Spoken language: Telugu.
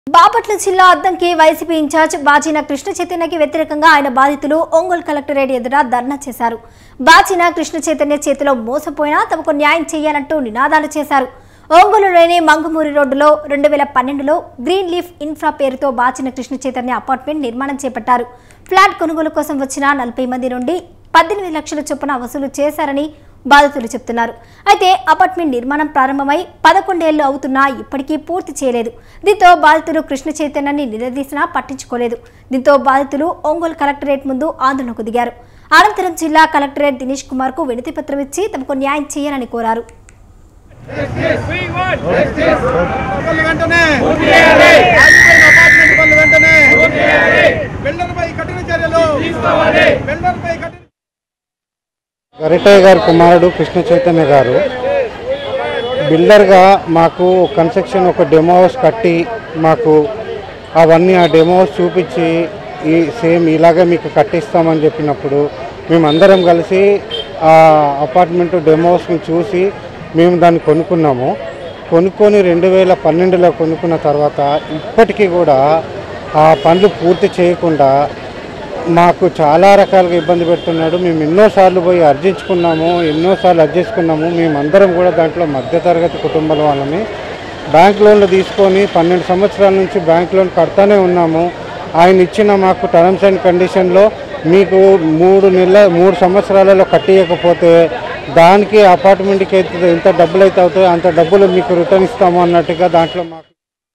బాపట్ల జిల్లా అద్దంకి వైసీపీ ఇన్ఛార్జ్ బాచిన కృష్ణ చైతన్యకి వ్యతిరేకంగా ఆయన బాధితులు ఒంగోలు కలెక్టరేట్ ఎదుట ధర్నా చేశారు బాచిన కృష్ణ చైతన్య చేతిలో మోసపోయినా తమకు న్యాయం చేయాలంటూ నినాదాలు చేశారు ఒంగోలులోని మంగమూరి రోడ్డులో రెండు వేల పన్నెండులో గ్రీన్ లీఫ్ ఇన్ఫ్రా పేరుతో బాచిన కృష్ణ చైతన్య అపార్ట్మెంట్ నిర్మాణం చేపట్టారు ఫ్లాట్ కొనుగోలు కోసం వచ్చిన నలభై మంది నుండి పద్దెనిమిది లక్షల చొప్పున వసూలు చేశారని బాధితులు చెప్తున్నారు అయితే అపార్ట్మెంట్ నిర్మాణం ప్రారంభమై పదకొండేళ్లు అవుతున్నా ఇప్పటికీ పూర్తి చేయలేదు దీంతో బాధితులు కృష్ణ చైతన్యాన్ని నిలదీసినా పట్టించుకోలేదు దీంతో బాధితులు ఒంగోలు కలెక్టరేట్ ముందు ఆందోళనకు దిగారు అనంతరం జిల్లా కలెక్టరేట్ దినేష్ కుమార్ కు వినతి పత్రం ఇచ్చి తమకు న్యాయం చేయాలని కోరారు పనులు వెంటనే ఆగిపోయిన అపార్ట్మెంట్ పనులు వెంటనే బిల్డర్పై కఠిన చర్యలు బిల్డర్పై కఠిన గరిటయ్య గారి కుమారుడు కృష్ణ చైతన్య గారు బిల్డర్గా మాకు కన్స్ట్రక్షన్ ఒక డెమో హౌస్ కట్టి మాకు అవన్నీ ఆ డెమో హౌస్ చూపించి ఈ సేమ్ ఇలాగే మీకు కట్టిస్తామని చెప్పినప్పుడు మేమందరం కలిసి ఆ అపార్ట్మెంట్ డెమో హౌస్ని చూసి మేము దాన్ని కొనుక్కున్నాము కొనుక్కొని రెండు వేల పన్నెండులో కొనుక్కున్న తర్వాత ఇప్పటికీ కూడా ఆ పనులు పూర్తి చేయకుండా మాకు చాలా రకాలుగా ఇబ్బంది పెడుతున్నాడు మేము ఎన్నోసార్లు పోయి అర్జించుకున్నాము ఎన్నోసార్లు అర్జించుకున్నాము మేమందరం కూడా దాంట్లో మధ్యతరగతి కుటుంబాల వాళ్ళని బ్యాంక్ లోన్లు తీసుకొని పన్నెండు సంవత్సరాల నుంచి బ్యాంక్ లోన్ కడతానే ఉన్నాము ఆయన ఇచ్చిన మాకు టర్మ్స్ అండ్ కండిషన్లో మీకు మూడు నెలల మూడు సంవత్సరాలలో కట్టియకపోతే దానికి అపార్ట్మెంట్కి అయితే ఎంత డబ్బులు అయితే అవుతాయో అంత డబ్బులు మీకు రిటర్న్ ఇస్తాము అన్నట్టుగా దాంట్లో మాకు